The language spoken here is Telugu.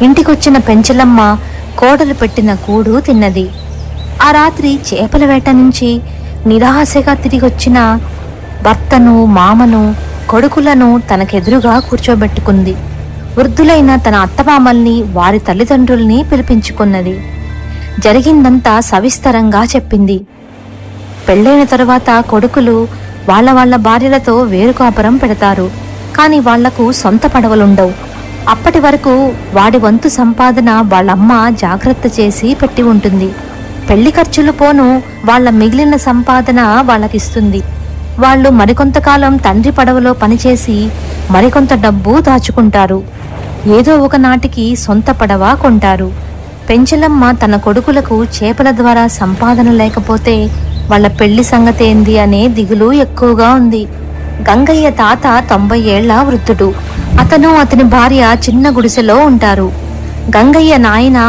ఇంటికొచ్చిన పెంచలమ్మ కోడలు పెట్టిన కూడు తిన్నది ఆ రాత్రి చేపల వేట నుంచి నిరాశగా తిరిగొచ్చిన భర్తను మామను కొడుకులను తనకెదురుగా కూర్చోబెట్టుకుంది వృద్ధులైన తన అత్తమామల్ని వారి తల్లిదండ్రుల్ని పిలిపించుకున్నది జరిగిందంతా సవిస్తరంగా చెప్పింది పెళ్ళైన తరువాత కొడుకులు వాళ్ళ వాళ్ళ భార్యలతో వేరు కాపురం పెడతారు కానీ వాళ్లకు సొంత పడవలుండవు అప్పటి వరకు వాడి వంతు సంపాదన వాళ్ళమ్మ జాగ్రత్త చేసి పెట్టి ఉంటుంది పెళ్లి ఖర్చులు పోను వాళ్ళ మిగిలిన సంపాదన వాళ్ళకిస్తుంది వాళ్ళు మరికొంతకాలం తండ్రి పడవలో పనిచేసి మరికొంత డబ్బు దాచుకుంటారు ఏదో ఒక నాటికి సొంత పడవ కొంటారు పెంచలమ్మ తన కొడుకులకు చేపల ద్వారా సంపాదన లేకపోతే వాళ్ళ పెళ్లి సంగతేంది అనే దిగులు ఎక్కువగా ఉంది గంగయ్య తాత తొంభై ఏళ్ల వృద్ధుడు అతను అతని భార్య చిన్న గుడిసెలో ఉంటారు గంగయ్య నాయన